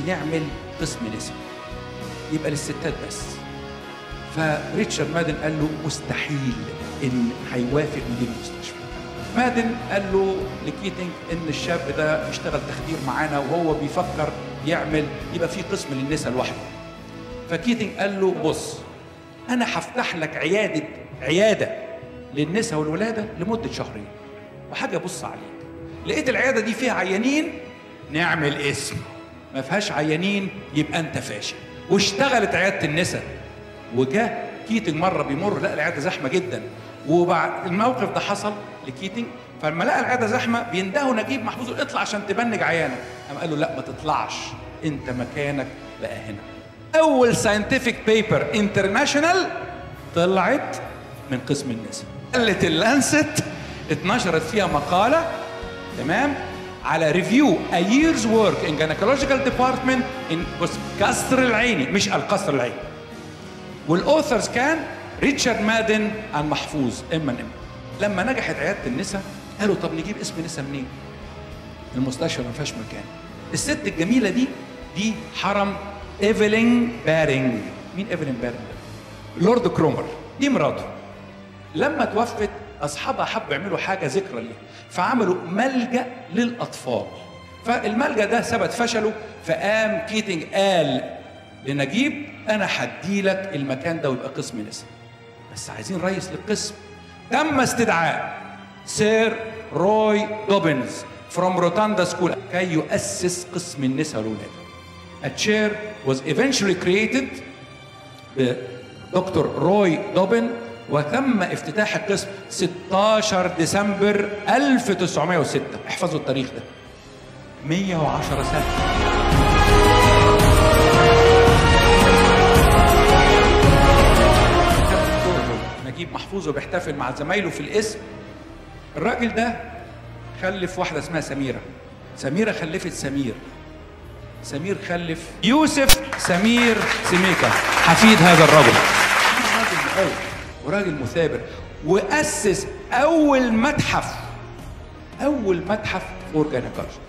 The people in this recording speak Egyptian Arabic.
نعمل قسم نساء يبقى للستات بس فريتشارد مادن قال له مستحيل ان هيوافق مدير المستشفى مادن قال له لكيتنج ان الشاب ده اشتغل تخدير معانا وهو بيفكر يعمل يبقى في قسم للنساء لوحده فكيتنج قال له بص انا هفتح لك عياده عياده للنساء والولاده لمده شهرين وحاجه بص عليك لقيت العياده دي فيها عيانين نعمل اسم ما فيهاش عيانين يبقى انت فاشل واشتغلت عياده النساء وجاء كيتنج مره بيمر لقى العياده زحمه جدا وبعد الموقف ده حصل لكيتنج فلما لقى العياده زحمه بيندهوا نجيب محفوظ يقول اطلع عشان تبنج عيانك قام قال له لا ما تطلعش انت مكانك بقى هنا اول ساينتفك بيبر انترناشونال طلعت من قسم النساء قالت اللانست اتنشرت فيها مقاله تمام على ريفيو a year's work in gynecological department in بص قصر العيني مش القصر العيني والاوثرز كان ريتشارد مادن عن محفوظ ام ان ام لما نجحت عياده النساء قالوا طب نجيب اسم نساء منين؟ المستشفى ما فيهاش مكان الست الجميله دي دي حرم ايفلين بارينج مين ايفلين بارينج ده؟ لورد كرومر دي مراته لما توفت اصحابها حبوا يعملوا حاجه ذكرى ليها فعملوا ملجا للاطفال فالملجا ده ثبت فشله فقام كيتنج قال لنجيب انا هديلك المكان ده ويبقى قسم نساء بس عايزين رئيس للقسم تم استدعاء سير روي دوبنز from Rotunda School كي يؤسس قسم النساء والولادة. A chair was eventually created بدكتور روي دوبن وتم افتتاح القسم 16 ديسمبر 1906 احفظوا التاريخ ده 110 سنة نجيب محفوظ وبيحتفل مع زمايله في الاسم الراجل ده خلف واحدة اسمها سميرة سميرة خلفت سمير سمير خلف يوسف سمير سميكة حفيد هذا الرجل راجل مقاوم وراجل مثابر وأسس أول متحف أول متحف فور جاينكولوجي